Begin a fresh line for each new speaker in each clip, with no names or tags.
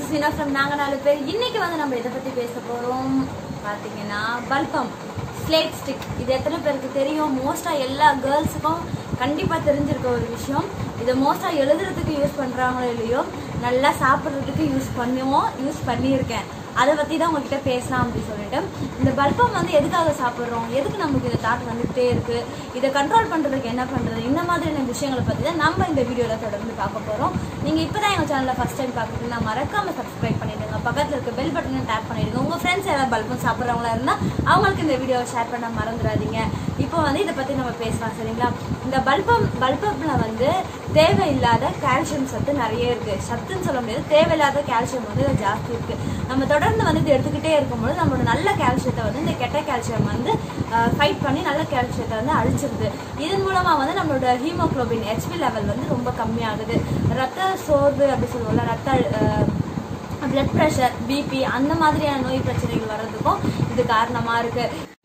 சீனா from நாங்க நாலு பேர் இன்னைக்கு வந்து நம்ம இதை பத்தி பேச போறோம் பாத்தீங்கன்னா பல்பம் ஸ்லேட் ஸ்டிக் இது எத்தனை பேருக்கு தெரியும் மோஸ்டா எல்லா கேர்ள்ஸுக்கும் கண்டிப்பா தெரிஞ்சிருக்க ஒரு விஷயம் இதை மோஸ்டா எழுதுறதுக்கு யூஸ் பண்றாங்களோ இல்லையோ நல்லா சாப்பிட்றதுக்கு யூஸ் பண்ணுவோம் யூஸ் பண்ணியிருக்கேன் அதை பத்தி தான் உங்ககிட்ட பேசலாம் அப்படின்னு சொல்லிட்டு இந்த பல்பம் வந்து எதுக்காக சாப்பிட்றோம் எதுக்கு நமக்கு இந்த தாட் வந்துகிட்டே இருக்கு இதை கண்ட்ரோல் பண்றதுக்கு என்ன பண்றது இந்த மாதிரியான விஷயங்களை பத்தி தான் நம்ம இந்த வீடியோல தொடர்ந்து பார்க்க போறோம் நீங்க இப்பதான் எங்க சேனல்ல ஃபர்ஸ்ட் டைம் பாக்குறீங்கன்னா மறக்காம சப்ஸ்கிரைப் பண்ணிடுங்க பக்கத்துல இருக்க பெல் பட்டனை டேப் பண்ணிடுங்க உங்க ஃப்ரெண்ட்ஸ் யாராவது பல்பம் சாப்பிட்றவங்களா இருந்தா அவங்களுக்கு இந்த வீடியோவை ஷேர் பண்ண மறந்துடாதீங்க இப்போ வந்து இதை பத்தி நம்ம பேசலாம் சரிங்களா இந்த பல்பம் பல்பம்ல வந்து தேவையில்லாத கால்சியம் சத்து நிறைய இருக்கு சத்துன்னு சொல்ல முடியாது தேவையில்லாத கால்சியம் வந்து இதுல ஜாஸ்தி இருக்கு நம்ம தொடர்ந்து வந்து இது எடுத்துக்கிட்டே இருக்கும்போது நம்மளோட நல்ல கால்சியத்தை வந்து இந்த கெட்ட கால்சியம் வந்து ஃபைட் பண்ணி நல்ல கால்சியத்தை வந்து அழிச்சிருது இதன் மூலமா வந்து நம்மளோட ஹீமோகுளோபின் ஹெச்பி லெவல் வந்து ரொம்ப கம்மியாகுது ரத்த சோர்வு அப்படி சொல்லுவோம்ல ரத்த அஹ், பிளட் ப்ரெஷர் பிபி அந்த மாதிரியான நோய் பிரச்சனைகள் வர்றதுக்கும் இது காரணமா இருக்கு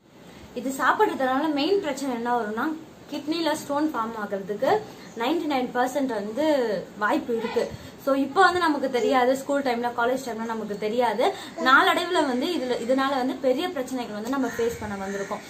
இது சாப்பிட்றதுனால மெயின் பிரச்சனை என்ன வரும்னா கிட்னில ஸ்டோன் ஃபார்ம் ஆகிறதுக்கு 99% நைன் பர்சன்ட் வந்து வாய்ப்பு இருக்கு ஸோ இப்போ வந்து நமக்கு தெரியாது ஸ்கூல் டைம்ல காலேஜ் டைம்ல நமக்கு தெரியாது நாளடைவில் வந்து இதுல இதனால வந்து பெரிய பிரச்சனைகள் வந்து நம்ம ஃபேஸ் பண்ண வந்திருக்கோம்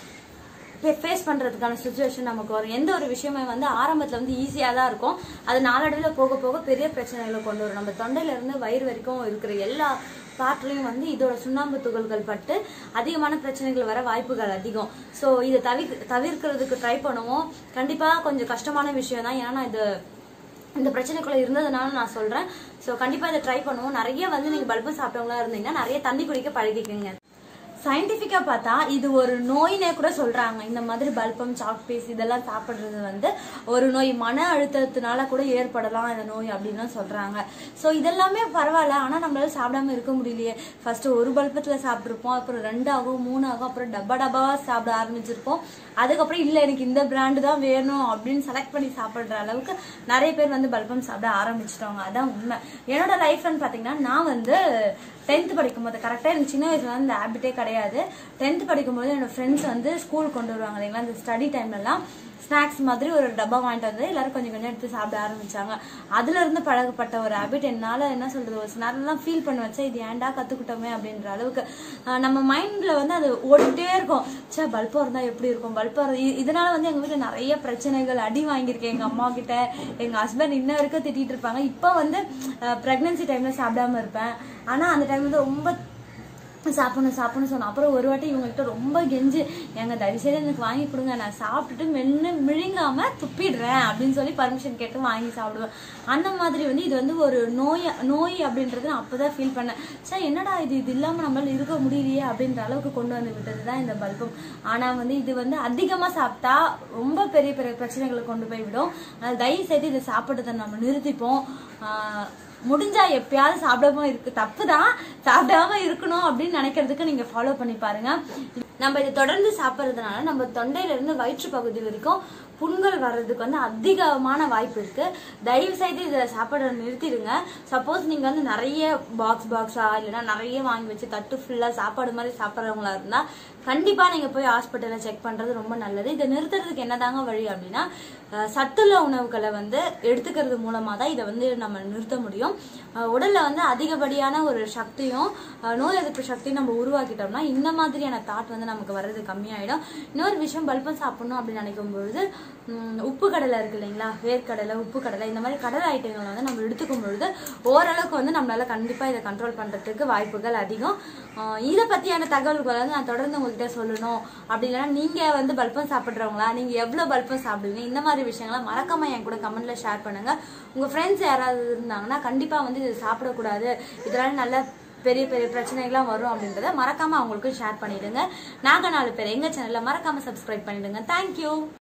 ஃபேஸ் பண்றதுக்கான சுச்சுவேஷன் நமக்கு வரும் எந்த ஒரு விஷயமே வந்து ஆரம்பத்துல வந்து ஈஸியா தான் இருக்கும் அது நாளடைவில் போக போக பெரிய பிரச்சனைகளை கொண்டு வரும் நம்ம தொண்டையில இருந்து வயிறு வரைக்கும் இருக்கிற எல்லா பாட்டுலையும் வந்து இதோட சுண்ணாம்பு துகள்கள் பட்டு அதிகமான பிரச்சனைகள் வர வாய்ப்புகள் அதிகம் ஸோ இதை தவி தவிர்க்கிறதுக்கு ட்ரை பண்ணுவோம் கண்டிப்பா கொஞ்சம் கஷ்டமான விஷயம் தான் ஏன்னா இது இந்த பிரச்சனைக்குள்ள இருந்ததுனால நான் சொல்றேன் ஸோ கண்டிப்பா இதை ட்ரை பண்ணுவோம் நிறைய வந்து நீங்க பல்பு சாப்பிட்டவங்களா இருந்தீங்கன்னா நிறைய தண்ணி குடிக்க பழகிக்கங்க சயின்டிஃபிக்கா பார்த்தா இது ஒரு நோயினே கூட சொல்றாங்க இந்த மாதிரி பல்பம் சாக் பீஸ் இதெல்லாம் சாப்பிடுறது வந்து ஒரு நோய் மன அழுத்தத்தினால கூட ஏற்படலாம் இந்த நோய் அப்படின்னு சொல்றாங்க ஸோ இதெல்லாமே பரவாயில்ல ஆனா நம்மளால சாப்பிடாம இருக்க முடியலையே ஃபர்ஸ்ட் ஒரு பல்பத்துல சாப்பிட்டுருப்போம் அப்புறம் ரெண்டு ஆகும் மூணு ஆகும் அப்புறம் டப்பா டப்பாவா சாப்பிட ஆரம்பிச்சிருப்போம் அதுக்கப்புறம் இல்ல எனக்கு இந்த பிராண்டு தான் வேணும் அப்படின்னு செலக்ட் பண்ணி சாப்பிடுற அளவுக்கு நிறைய பேர் வந்து பல்பம் சாப்பிட ஆரம்பிச்சிட்டாங்க அதான் உண்மை என்னோட லைஃப்னு பாத்தீங்கன்னா நான் வந்து டென்த் படிக்கும்போது கரெக்டாக எனக்கு சின்ன வயசுல வந்து இந்த ஹேபிட்டே கிடையாது டென்த் படிக்கும்போது என்னோட ஃப்ரெண்ட்ஸ் வந்து ஸ்கூல் கொண்டு வருவாங்க இல்லைங்களா இந்த ஸ்டடி டைம்லலாம் ஸ்நாக்ஸ் மாதிரி ஒரு டப்பா வாங்கிட்டு வந்து எல்லாரும் கொஞ்சம் கொஞ்சம் எடுத்து சாப்பிட ஆரம்பிச்சாங்க அதுல இருந்து பழகப்பட்ட ஒரு ஹேபிட் என்னால என்ன சொல்றது ஒரு சில நேரம்லாம் ஃபீல் பண்ண வச்சா இது ஏன்டா கத்துக்கிட்டோமே அப்படின்ற அளவுக்கு ஆஹ் நம்ம மைண்ட்ல வந்து அது ஓடிட்டே இருக்கும் சே பல்பா இருந்தா எப்படி இருக்கும் பல்பா இதனால வந்து எங்க வீட்டுல நிறைய பிரச்சனைகள் அடி வாங்கியிருக்கேன் எங்க அம்மா கிட்ட எங்க ஹஸ்பண்ட் இன்ன வரைக்கும் திட்டிட்டு இருப்பாங்க இப்போ வந்து பிரெக்னன்சி டைம்ல சாப்பிடாம இருப்பேன் ஆனா அந்த டைம் வந்து ரொம்ப சாப்பிடணும் சாப்பிடணும் சொன்னேன் அப்புறம் ஒரு வாட்டி இவங்ககிட்ட ரொம்ப கெஞ்சு எங்க தயவு செய்து எனக்கு வாங்கி கொடுங்க நான் சாப்பிட்டுட்டு மென்னு மிழுங்காம துப்பிடுறேன் அப்படின்னு சொல்லி பர்மிஷன் கேட்டு வாங்கி சாப்பிடுவேன் அந்த மாதிரி வந்து இது வந்து ஒரு நோய் நோய் அப்படின்றது நான் அப்பதான் ஃபீல் பண்ணேன் சார் என்னடா இது இது இல்லாம நம்மளால இருக்க முடியலையே அப்படின்ற அளவுக்கு கொண்டு வந்து விட்டது தான் இந்த பல்பம் ஆனா வந்து இது வந்து அதிகமா சாப்பிட்டா ரொம்ப பெரிய பெரிய பிரச்சனைகளை கொண்டு போய் விடும் அதனால தயவு செய்து இதை சாப்பிட்றதை நம்ம நிறுத்திப்போம் ஆஹ் முடிஞ்சா எப்பயாவது சாப்பிடாம இருக்கு தப்பு தான் சாப்பிடாம இருக்கணும் அப்படின்னு நினைக்கிறதுக்கு நீங்க ஃபாலோ பண்ணி பாருங்க நம்ம இதை தொடர்ந்து சாப்பிட்றதுனால நம்ம தொண்டையில இருந்து வயிற்று பகுதி வரைக்கும் புண்கள் வர்றதுக்கு வந்து அதிகமான வாய்ப்பு இருக்கு தயவு செய்து இதை சாப்பிட நிறுத்திடுங்க சப்போஸ் நீங்க வந்து நிறைய பாக்ஸ் பாக்ஸா இல்லைன்னா நிறைய வாங்கி வச்சு தட்டு ஃபுல்லா சாப்பாடு மாதிரி சாப்பிட்றவங்களா இருந்தா கண்டிப்பா நீங்க போய் ஹாஸ்பிட்டல்ல செக் பண்றது ரொம்ப நல்லது இதை நிறுத்துறதுக்கு என்னதாங்க வழி அப்படின்னா அஹ், சத்துள்ள உணவுகளை வந்து எடுத்துக்கிறது மூலமா தான் இதை வந்து நம்ம நிறுத்த முடியும் அஹ், உடல்ல வந்து அதிகப்படியான ஒரு சக்தியும் அஹ், நோய் எதிர்ப்பு சக்தியும் நம்ம உருவாக்கிட்டோம்னா இந்த மாதிரியான தாட் வந்து நமக்கு வர்றது கம்மியாயிடும் இன்னொரு விஷயம் பல்பம் சாப்பிடணும் அப்படின்னு நினைக்கும் பொழுது உம், உப்பு கடலை இருக்கு இல்லைங்களா வேர்க்கடலை உப்பு கடலை இந்த மாதிரி கடலை ஐட்டங்களை வந்து நம்ம எடுத்துக்கும் பொழுது ஓரளவுக்கு வந்து நம்மளால கண்டிப்பா இதை கண்ட்ரோல் பண்றதுக்கு வாய்ப்புகள் அதிகம் ஆஹ் இதை பத்தியான தகவல்கள் வந்து நான் தொடர்ந்து உங்ககிட்ட சொல்லணும் அப்படி இல்லைன்னா நீங்க வந்து பல்பம் சாப்பிடுறவங்களா நீங்க எவ்வளவு பல்பம் சாப்பிடுவீங்க இந்த மாதிரி விஷயங்களை மறக்காம என் கூட கமெண்ட்ல ஷேர் பண்ணுங்க உங்க ஃப்ரெண்ட்ஸ் யாராவது இருந்தாங்கன்னா கண்டிப்பா வந்து இது சாப்பிடக்கூடாது இதனால நல்ல பெரிய பெரிய பிரச்சனைகள்லாம் வரும் அப்படின்றத மறக்காம அவங்களுக்கு ஷேர் பண்ணிடுங்க நாங்க நாலு பேர் எங்க சேனல்ல மறக்காம சப்ஸ்கிரைப் பண்ணிடுங்க தேங்க்யூ